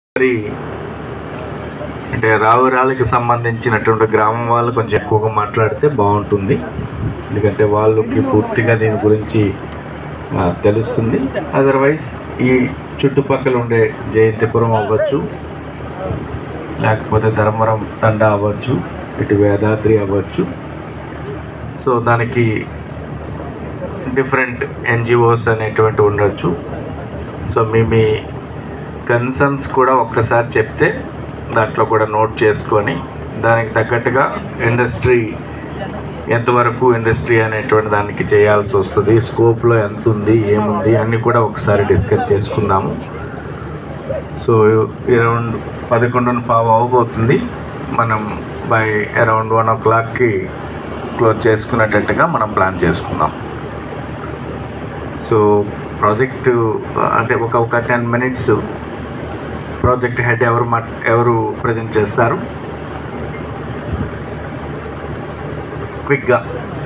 మరి అంటే రావురాలకి సంబంధించినటువంటి గ్రామం వాళ్ళు కొంచెం ఎక్కువగా మాట్లాడితే బాగుంటుంది ఎందుకంటే వాళ్ళకి పూర్తిగా దీని గురించి ఆ, తెలుస్తుంది అదర్వైజ్ ఈ చుట్టుపక్కల ఉండే జయంతిపురం అవ్వచ్చు లేకపోతే ధర్మవరం తండా అవ్వచ్చు ఇటు వేదాద్రి అవ్వచ్చు సో దానికి డిఫరెంట్ ఎన్జిఓస్ అనేటువంటి ఉండొచ్చు సో మీ మీ కన్సర్న్స్ కూడా ఒక్కసారి చెప్తే దాంట్లో కూడా నోట్ చేసుకొని దానికి తగ్గట్టుగా ఇండస్ట్రీ ఎంతవరకు ఇండస్ట్రీ అనేటువంటి దానికి చేయాల్సి వస్తుంది స్కోప్లో ఎంత ఉంది ఏముంది అన్నీ కూడా ఒకసారి డిస్కస్ చేసుకుందాము సో అరౌండ్ పదకొండున పావు అవబోతుంది మనం బై అరౌండ్ వన్ ఓ క్లాక్కి క్లోజ్ చేసుకునేటట్టుగా మనం ప్లాన్ చేసుకుందాం సో ప్రాజెక్టు అంటే ఒక ఒక టెన్ మినిట్స్ ప్రాజెక్ట్ హెడ్ ఎవరు మా ఎవరు ప్రజెంట్ చేస్తారు క్విక్గా